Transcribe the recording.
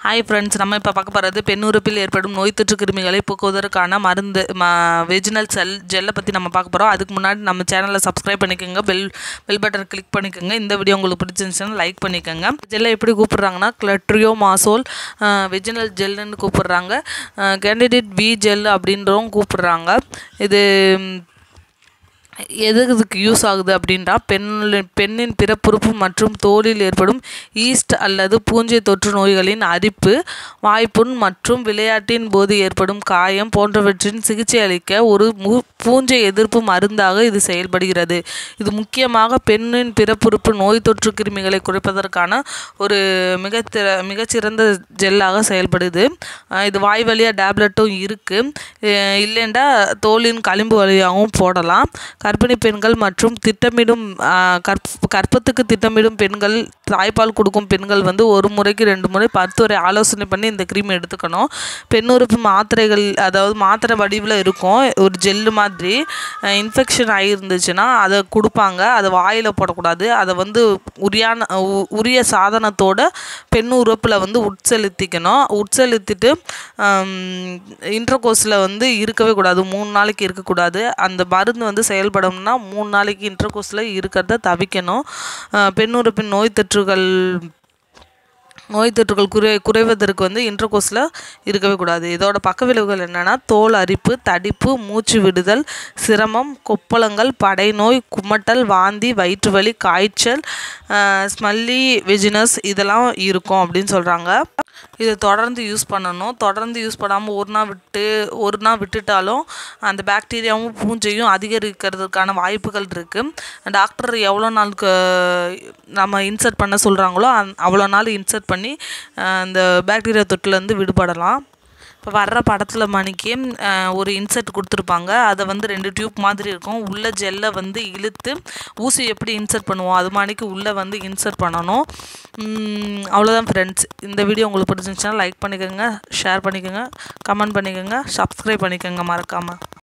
hi friends நம்ம இப்போ பார்க்க போகிறது பெண்ணுறுப்பில் ஏற்படும் நோய் தொற்று கிருமிகளை போக்குவதற்கான மருந்து வெஜினல் செல் ஜெல்லை பற்றி நம்ம பார்க்க போகிறோம் அதுக்கு முன்னாடி நம்ம சேனலை சப்ஸ்கிரைப் பண்ணிக்கோங்க பெல் பெல் பட்டன் கிளிக் பண்ணிக்கோங்க இந்த வீடியோ உங்களுக்கு பிடிச்சிருந்துச்சுன்னா லைக் பண்ணிக்கோங்க ஜெல்லை எப்படி கூப்பிடுறாங்கன்னா கிளட்ரியோ மாசோல் வெஜினல் ஜெல்லுன்னு கூப்பிடுறாங்க கேண்டிடேட் வி ஜெல் அப்படின்றவும் கூப்பிடுறாங்க இது எது இதுக்கு யூஸ் ஆகுது அப்படின்றா பெண் பெண்ணின் பிறப்புறுப்பு மற்றும் தோலில் ஏற்படும் ஈஸ்ட் அல்லது பூஞ்சை தொற்று நோய்களின் அரிப்பு வாய்ப்புண் மற்றும் விளையாட்டின் போது ஏற்படும் காயம் போன்றவற்றின் சிகிச்சை அளிக்க ஒரு மு பூஞ்சை எதிர்ப்பு மருந்தாக இது செயல்படுகிறது இது முக்கியமாக பெண்ணின் பிறப்புறுப்பு நோய் தொற்று கிருமிகளை குறைப்பதற்கான ஒரு மிகத்திற மிகச்சிறந்த ஜெல்லாக செயல்படுது இது வாய் வழியாக டேப்லெட்டும் இருக்குது இல்லைண்டா தோலின் களிம்பு வழியாகவும் போடலாம் கர்ப்பிணி பெண்கள் மற்றும் திட்டமிடும் கற்ப கற்பத்துக்கு திட்டமிடும் பெண்கள் தாய்ப்பால் கொடுக்கும் பெண்கள் வந்து ஒரு முறைக்கு ரெண்டு முறை மருத்துவரை ஆலோசனை பண்ணி இந்த க்ரீம் எடுத்துக்கணும் பெண்ணுறுப்பு மாத்திரைகள் அதாவது மாத்திரை வடிவில் இருக்கும் ஒரு ஜெல்லு மாதிரி இன்ஃபெக்ஷன் ஆகியிருந்துச்சுன்னா அதை கொடுப்பாங்க அதை வாயில் போடக்கூடாது அதை வந்து உரியான உரிய சாதனத்தோட பெண் உறுப்பில் வந்து உட்செலுத்திக்கணும் உட்செலுத்திட்டு இன்டர்கோர்ஸில் வந்து இருக்கவே கூடாது மூணு நாளைக்கு இருக்கக்கூடாது அந்த மருந்து வந்து செயல்பட செயல்படும்னா மூணு நாளைக்கு இன்டர்கோர்ஸில் இருக்கிறத தவிக்கணும் பெண்ணுறுப்பின் நோய் தொற்றுகள் நோய் தொற்றுகள் குறை குறைவதற்கு வந்து இன்டர்கோர்ஸில் இருக்கவே கூடாது இதோட பக்க விளைவுகள் என்னென்னா தோல் அரிப்பு தடிப்பு மூச்சு விடுதல் சிரமம் கொப்பளங்கள் படைநோய் குமட்டல் வாந்தி வயிற்று வலி காய்ச்சல் ஸ்மெல்லி வெஜினஸ் இதெல்லாம் இருக்கும் அப்படின்னு சொல்கிறாங்க இதை தொடர்ந்து யூஸ் பண்ணணும் தொடர்ந்து யூஸ் பண்ணாமல் ஒரு நாள் விட்டு ஒரு நாள் விட்டுட்டாலும் அந்த பாக்டீரியாவும் பூஞ்சையும் அதிகரிக்கிறதுக்கான வாய்ப்புகள் இருக்குது டாக்டர் எவ்வளோ நாளுக்கு நம்ம இன்சர்ட் பண்ண சொல்கிறாங்களோ அந் அவ்வளோ நாள் இன்சர்ட் பண்ணி அந்த பாக்டீரியா தொட்டிலேருந்து விடுபடலாம் இப்போ வர்ற படத்தில் மணிக்கு ஒரு இன்செர்ட் கொடுத்துருப்பாங்க அதை வந்து ரெண்டு டியூப் மாதிரி இருக்கும் உள்ள ஜெல்லை வந்து இழுத்து ஊசி எப்படி இன்சர்ட் பண்ணுவோம் அது மாதிரிக்கு உள்ளே வந்து இன்சர்ட் பண்ணணும் அவ்வளோதான் ஃப்ரெண்ட்ஸ் இந்த வீடியோ உங்களுக்கு பிடிச்சிருந்துச்சுன்னா லைக் பண்ணிக்கோங்க ஷேர் பண்ணிக்கோங்க கமெண்ட் பண்ணிக்கோங்க சப்ஸ்கிரைப் பண்ணிக்கோங்க மறக்காமல்